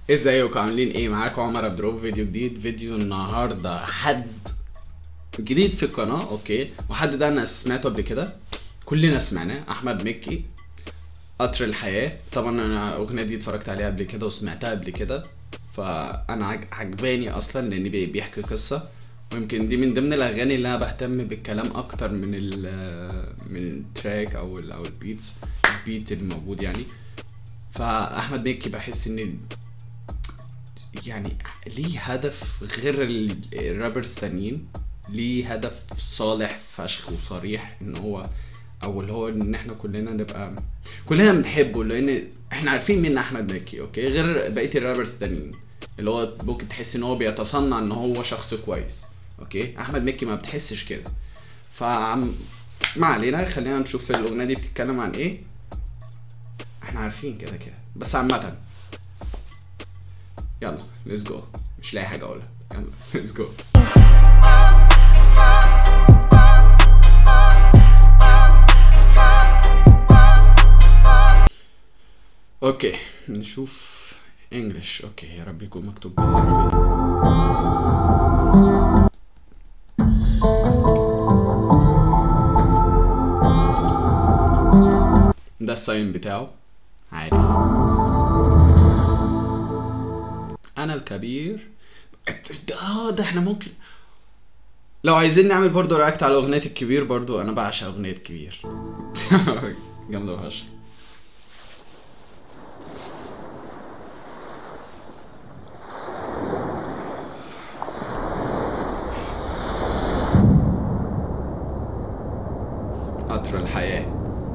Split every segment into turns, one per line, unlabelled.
ازيكم عاملين ايه معاكم عمر عبد الرؤوف فيديو جديد فيديو النهارده حد جديد في القناه اوكي وحد ده انا سمعته قبل كده كلنا سمعناه احمد مكي قطر الحياه طبعا انا الاغنيه دي اتفرجت عليها قبل كده وسمعتها قبل كده فانا عج- عجباني اصلا لان بي- بيحكي قصه ويمكن دي من ضمن الاغاني اللي انا بهتم بالكلام اكتر من ال من التراك او ال او البيتس البيت الموجود يعني فاحمد مكي بحس ان يعني ليه هدف غير ال- الرابرز تانيين ليه هدف صالح فشخ وصريح ان هو او اللي هو ان احنا كلنا نبقى كلنا بنحبه لان احنا عارفين مين احمد مكي اوكي غير بقيه الرابرز التانيين اللي هو ممكن تحس ان هو بيتصنع ان هو شخص كويس اوكي احمد مكي ما بتحسش كده فعم ما علينا خلينا نشوف الاغنيه دي بتتكلم عن ايه احنا عارفين كده كده بس عامه يلا ليتس جو مش لاقي حاجه اقولها يلا ليتس جو اوكي نشوف انجلش اوكي يا رب يكون مكتوب بالعربي ده الساين بتاعه عارف انا الكبير اه ده احنا ممكن لو عايزين نعمل برضو رياكت على اغنية الكبير برضو انا بعشق اغنية كبير جامدة فشخ قطر الحياة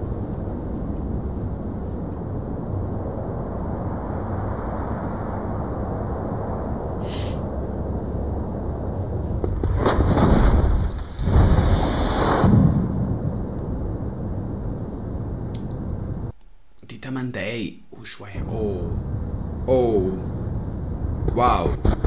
دي 8 دقايق وشوية اوه اوه واو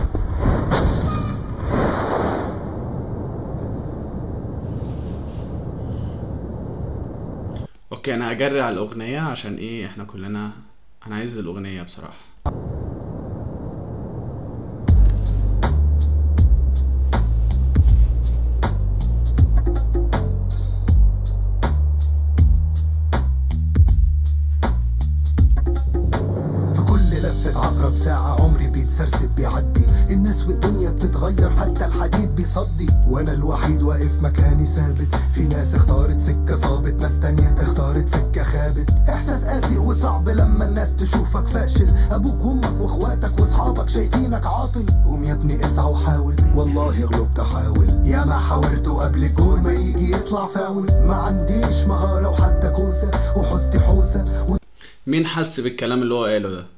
اوكي انا هجري على الاغنية عشان ايه احنا كلنا انا عايز الاغنية بصراحة
في كل لفة عقرب ساعة عمري بيتسرسب بيعدي الناس والدنيا بتتغير حتى الحديد بيصدي وانا الوحيد واقف مكاني ثابت في ناس اختارت سكة صابت ناس تانية اختارت سكة خابت احساس قاسي وصعب لما الناس تشوفك فاشل ابوك وامك واخواتك واصحابك شايفينك عاطل قوم يا ابني اسعى وحاول والله غلبت احاول يا ما حاولت قبل الجول ما يجي يطلع فاول ما عنديش مهارة وحتى كوسة وحوستي حوسة و...
مين حس بالكلام اللي هو قاله ده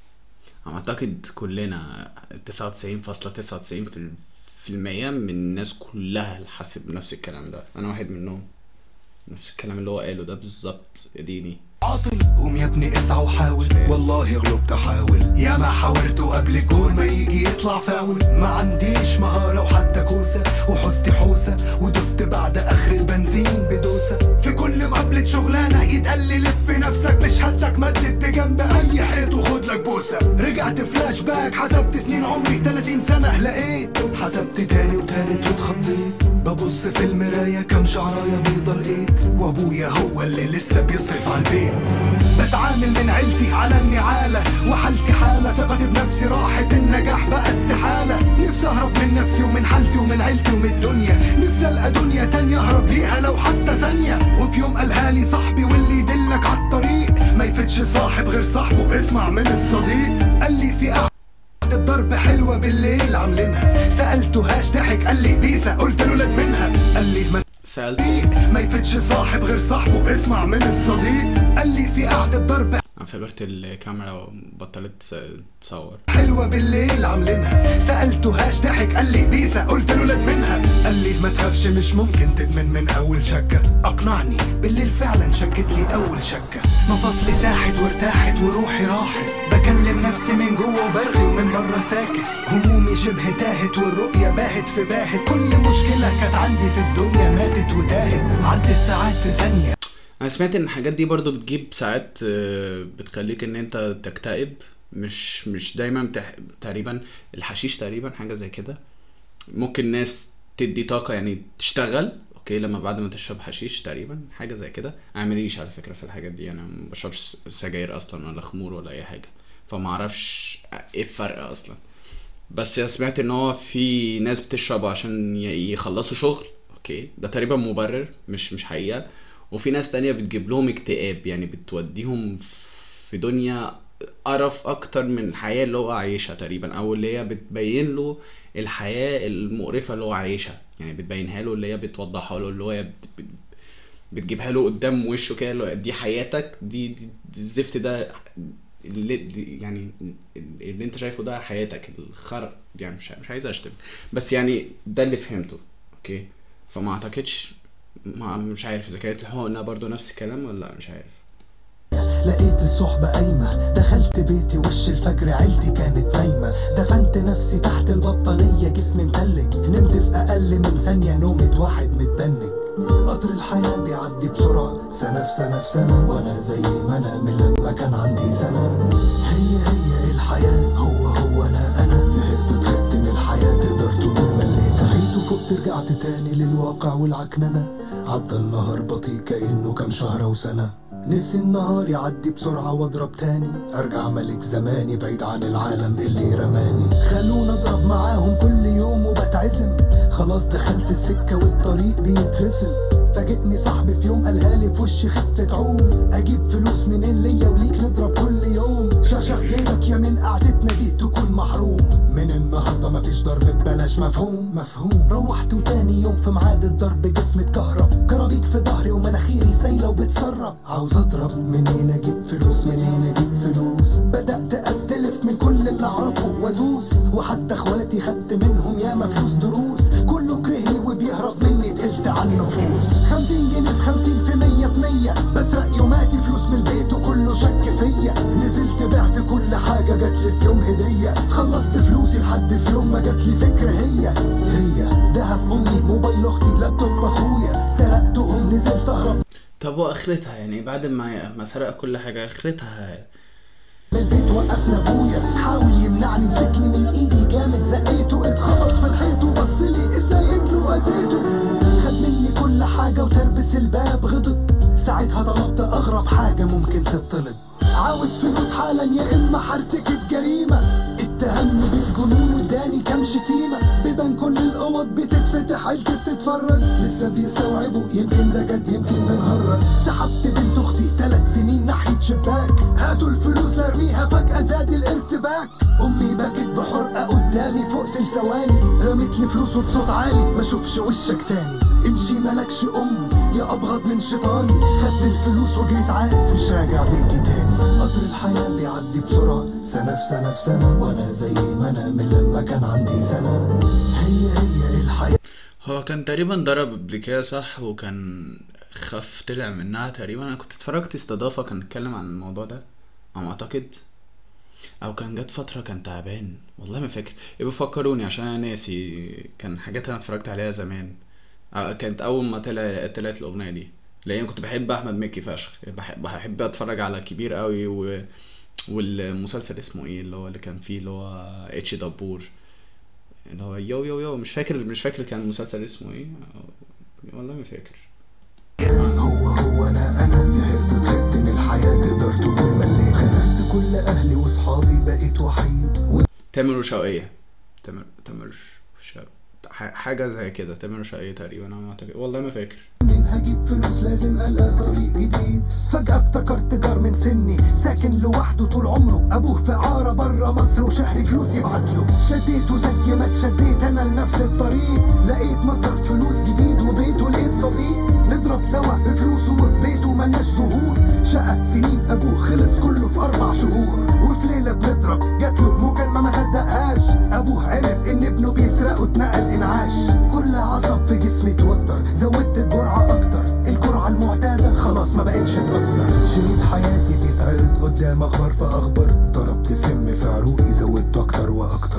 اعتقد كلنا 99.99 في في المية من الناس كلها اللي حست بنفس الكلام ده انا واحد منهم نفس الكلام اللي هو قاله ده بالظبط اديني
عاطل قوم يا ابني اسعى وحاول والله غلبت احاول يا ما حاولت قبل الجول ما يجي يطلع فاول ما عنديش مهارة وحتى كوسة وحوستي حوسة ودست بعد اخر البنزين بدوسة في كل مقابلة شغلانة يتقال لي لف نفسك بشهادتك مدد جنب اي حيط وخد لك بوسة رجعت فلاش باك حسبت سنين عمري 30 سنة لقيت حسبت تاني وتالت واتخضيت ببص في المراية كم شعراية بيضة لقيت وابويا هو اللي لسه بيصرف على البيت بتعامل من عيلتي على النعالة وحالتي حالة ثقتي بنفسي راحت النجاح بقى استحالة نفسي اهرب من نفسي ومن حالتي ومن عيلتي ومن الدنيا نفسي القى دنيا تانية اهرب ليها لو حتى ثانية وفي يوم قالها لي صاحبي واللي يدلك على الطريق ما يفتش صاحب غير صاحبه اسمع من الصديق قال لي في قعدة الضرب حلوة بالليل عاملينها سألته ضحك قال لي بيسا قلت له لك منها قال لي ما
سألت
صديق ما يفتش صاحب غير صاحبه اسمع من الصديق قال لي في قعدة ضرب
انا افتكرت الكاميرا بطلت تس- تصور
حلوة بالليل عاملينها سألته ضحك قال لي بيسا قلت له لك منها قال لي ما تخافش مش ممكن تدمن من أول شكة أقنعني بالليل فعلا شكت لي أول شكة مفاصلي ساحت وارتاحت وروحي راحت بكلم نفسي من جوه وبرغي ومن بره ساكت همومي شبه تاهت والرؤية باهت في باهت كل مشكلة كانت عندي في الدنيا ماتت وتاهت عدت ساعات في ثانية
انا سمعت ان الحاجات دي برضو بتجيب ساعات آه، بتخليك ان انت تكتئب مش مش دايما بتح... تقريبا الحشيش تقريبا حاجه زي كده ممكن ناس تدي طاقه يعني تشتغل اوكي لما بعد ما تشرب حشيش تقريبا حاجه زي كده انا ماليش على فكره في الحاجات دي انا ما بشربش سجاير اصلا ولا خمور ولا اي حاجه فما اعرفش ايه الفرق اصلا بس أنا سمعت ان هو في ناس بتشربه عشان ي- يخلصوا شغل اوكي ده تقريبا مبرر مش مش حقيقة وفي ناس تانية بتجيب لهم اكتئاب يعني بتوديهم في دنيا قرف اكتر من الحياة اللي هو عايشها تقريبا او اللي هي بتبين له الحياة المقرفة اللي هو عايشها يعني بتبينها له اللي هي بتوضحها له اللي هي بت... بت... بتجيبها له قدام وشه كده اللي هو دي حياتك دي, دي, دي الزفت ده اللي دي- يعني اللي انت شايفه ده حياتك الخرق يعني مش مش عايز اشتم بس يعني ده اللي فهمته اوكي فما اعتقدش ما مش عارف اذا كانت الحقنه برضو نفس الكلام ولا لا مش عارف
لقيت الصحبة قايمة دخلت بيتي وش الفجر عيلتي كانت نايمة دفنت نفسي تحت البطانية جسمي متلج نمت في أقل من ثانية نومة واحد متبنج قطر الحياة بيعدي بسرعة سنة في سنة في سنة وأنا زي ما أنا من لما كان عندي سنة هي هي الحياة هو هو أنا أنا زهقت طهقت من الحياة تقدر تقول مليت صحيت وفقت رجعت تاني للواقع والعكننة عدى النهار بطيء كأنه كام شهر وسنة نفسي النهار يعدي بسرعة واضرب تاني ارجع ملك زماني بعيد عن العالم اللي رماني خلونا اضرب معاهم كل يوم وبتعزم خلاص دخلت السكة والطريق بيترسم فاجئني صاحبي في يوم قالها لي في وشي خفة عوم اجيب فلوس منين ليا وليك نضرب كل يوم شرشخ جيبك يا من قعدتنا دي تكون محروم من النهارده مفيش ضرب ببلاش مفهوم مفهوم روحت وتاني يوم في ميعاد الضرب جسمي اتكهرب كرابيك في ظهري ومناخيري سايله وبتسرب عاوز اضرب منين اجيب فلوس منين اجيب فلوس بدات استلف من كل اللي اعرفه وادوس وحتى اخواتي خدت منهم ياما فلوس دروس كله كرهني وبيهرب مني تقلت على النفوس خمسين جنيه في خمسين في مية في مية بسرق يوماتي فلوس من البيت وكله شك فيا نزلت بعت كل حاجة جاتلي في يوم هدية خلصت فلوسي لحد في يوم ما جاتلي فكرة هي هي دهب أمي موبايل أختي لابتوب أخويا سرقتهم نزلت أهرب
طب واخرتها يعني بعد ما ما سرق كل حاجه اخرتها
من البيت وقفنا ابويا حاول يمنعني مسكني من ايدي جامد زقيته اتخبط في الحيط وبص لي ازاي ابنه واذيته خد مني كل حاجه وتربس الباب غضب ساعتها طلبت اغرب حاجه ممكن تطلب عاوز فلوس حالا يا اما هرتكب جريمه اتهمني بالجنون واداني كام شتيمه بيبان كل الاوض بتتفتح عيلتي بتتفرج لسه بيستوعبوا يمكن ده جد يمكن بنهرج سحبت بنت اختي ثلاث سنين ناحيه شباك هاتوا الفلوس لارميها فجاه زاد الارتباك امي بكت بحرقه قدامي فوق ثواني رمت لي فلوس وبصوت عالي ما اشوفش وشك تاني امشي ملكش ام يا ابغض من شيطاني خدت الفلوس وجريت عارف مش راجع بيتي تاني قطر الحياه بيعدي بسرعه سنه في سنه في سنه وانا زي ما انا من لما كان عندي سنه هي هي الحياه
هو كان تقريبا ضرب قبل كده صح وكان خف طلع منها تقريبا انا كنت اتفرجت استضافة كان اتكلم عن الموضوع ده او اعتقد او كان جت فترة كان تعبان والله ما فاكر يبقى فكروني عشان انا ناسي كان حاجات انا اتفرجت عليها زمان آه، كانت اول ما طلع طلعت الاغنية دي لان كنت بحب احمد مكي فشخ بحب بحب اتفرج على كبير قوي و... والمسلسل اسمه ايه اللي هو اللي كان فيه اللي هو اتش دبور اللي هو يو يو يو مش فاكر مش فاكر كان المسلسل اسمه ايه والله ما فاكر
هو هو انا انا زهقت طهقت من الحياه تقدر تقول مليت خسرت كل اهلي واصحابي بقيت وحيد
تامر وشوقية تامر تامر شوقية حاجة زي كده تامر وشوقية تقريبا انا ما اعتقد والله ما فاكر
منين هجيب فلوس لازم الاقي طريق جديد فجأة افتكرت جار من سني ساكن لوحده طول عمره ابوه في عارة بره مصر وشهري فلوس يبعت له شديته زي ما اتشديت انا لنفس الطريق لقيت مصدر فلوس جديد وبيته لقيت صديق نضرب سوا بفلوسه وفي بيته ملناش ظهور شقة سنين ابوه خلص كله في اربع شهور وفي ليلة بنضرب جات له مكالمة ما صدقهاش ابوه عرف ان ابنه بيسرق واتنقل انعاش كل عصب في جسمي اتوتر زودت الجرعة اكتر الجرعة المعتادة خلاص ما بقتش تأثر شريط حياتي بيتعرض قدام اخبار في اخبار ضربت السم في عروقي زودته اكتر واكتر نفسي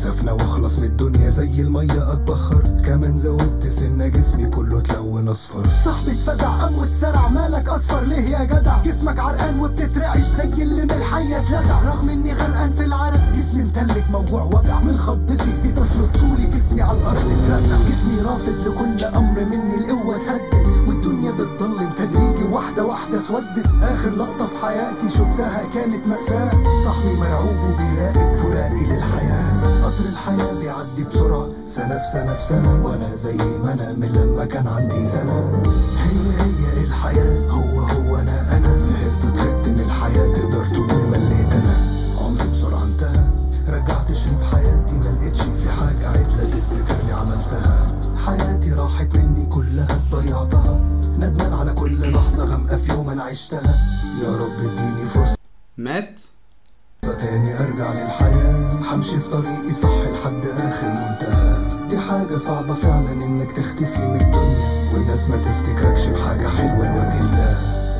سفنة واخلص من الدنيا زي المية اتبخر كمان زودت سنة جسمي كله اتلون اصفر صاحبي اتفزع قام واتسرع مالك اصفر ليه يا جدع جسمك عرقان وبتترعش زي اللي من الحية اتلدع رغم اني غرقان في العرق جسمي متلج موجوع وجع من خضتي جيت اسلك طولي جسمي على الارض اترزع جسمي رافض لكل امر مني القوة تهدد والدنيا بتضلم تدريجي واحدة واحدة اسودت اخر لقطة في حياتي شفتها كانت مأساة صاحبي مرعوب وبيراقب فراقي للحياة قطر الحياة بيعدي بسرعة سنة في سنة في سنة وانا زي ما انا من لما كان عندي سنة هي هي الحياة هو هو انا انا زهقت وتخدت من الحياة تقدر تقول مليت انا عمري بسرعة انتهى رجعت شريط حياتي ما لقيتش في حاجة عدلة تتذكر لي عملتها حياتي راحت مني كلها ضيعتها ندمان على كل لحظة غامقة في يوم انا عشتها يا رب اديني فرصة
مات
تاني ارجع للحياة همشي في طريقي صح لحد اخر منتهى دي حاجة صعبة فعلا انك تختفي من الدنيا والناس ما تفتكركش بحاجة حلوة لوجه الله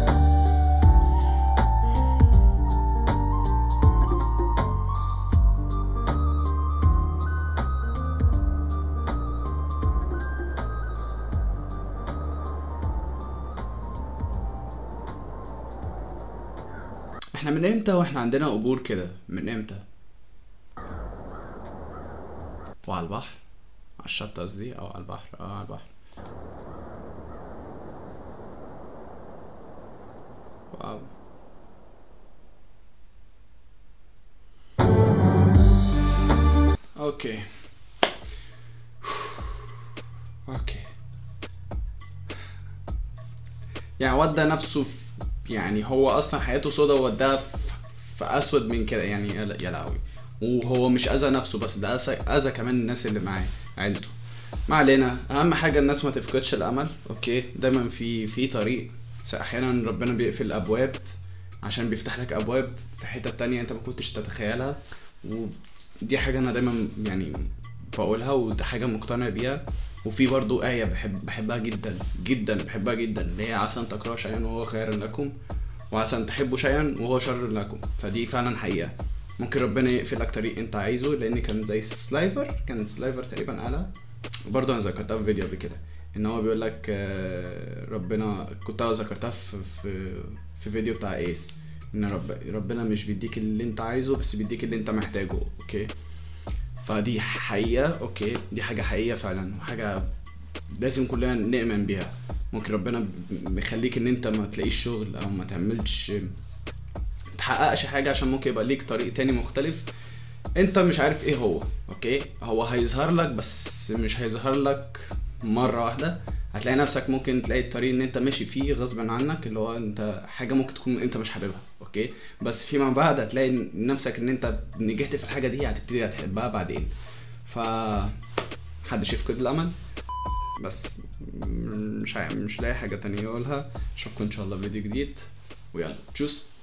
احنا من امتى واحنا عندنا قبور كده من امتى وعلى البحر على الشط قصدي او على البحر اه على البحر واو اوكي اوكي يعني ودى نفسه في يعني هو اصلا حياته سودا ووداها في, في اسود من كده يعني يا ل- يا لهوي وهو مش اذى نفسه بس ده اذى اذى كمان الناس اللي معاه عيلته ما علينا اهم حاجه الناس ما تفقدش الامل اوكي دايما في في طريق س- احيانا ربنا بيقفل ابواب عشان بيفتح لك ابواب في حتة تانية انت ما كنتش تتخيلها ودي حاجه انا دايما يعني بقولها ودي حاجه مقتنع بيها وفي برضو آية بحب بحبها جدا جدا بحبها جدا اللي هي عسى أن تكرهوا شيئا وهو خير لكم وعسى أن تحبوا شيئا وهو شر لكم فدي فعلا حقيقة ممكن ربنا يقفل لك طريق انت عايزه لان كان زي سلايفر كان سلايفر تقريبا قالها برضه انا ذكرتها في فيديو قبل كده ان هو بيقول لك آه، ربنا كنت أنا ذكرتها في في في فيديو بتاع ايس ان رب ربنا مش بيديك اللي انت عايزه بس بيديك اللي انت محتاجه اوكي فدي حقيقة اوكي دي حاجة حقيقية فعلا وحاجة لازم كلنا نؤمن بيها ممكن ربنا ب- مخليك ان انت ما تلاقيش شغل او ما تعملش تحققش حاجة عشان ممكن يبقى ليك طريق تاني مختلف انت مش عارف ايه هو اوكي هو هيظهر لك بس مش هيظهر لك مرة واحدة هتلاقي نفسك ممكن تلاقي الطريق ان انت ماشي فيه غصب عنك اللي هو انت حاجة ممكن تكون انت مش حاببها اوكي بس فيما بعد هتلاقي نفسك ان انت نجحت في الحاجة دي هتبتدي هتحبها بعدين ف محدش يفقد الامل بس م- مش عا- مش لاقي حاجة تانية اقولها اشوفكم ان شاء الله في فيديو جديد ويلا تشوس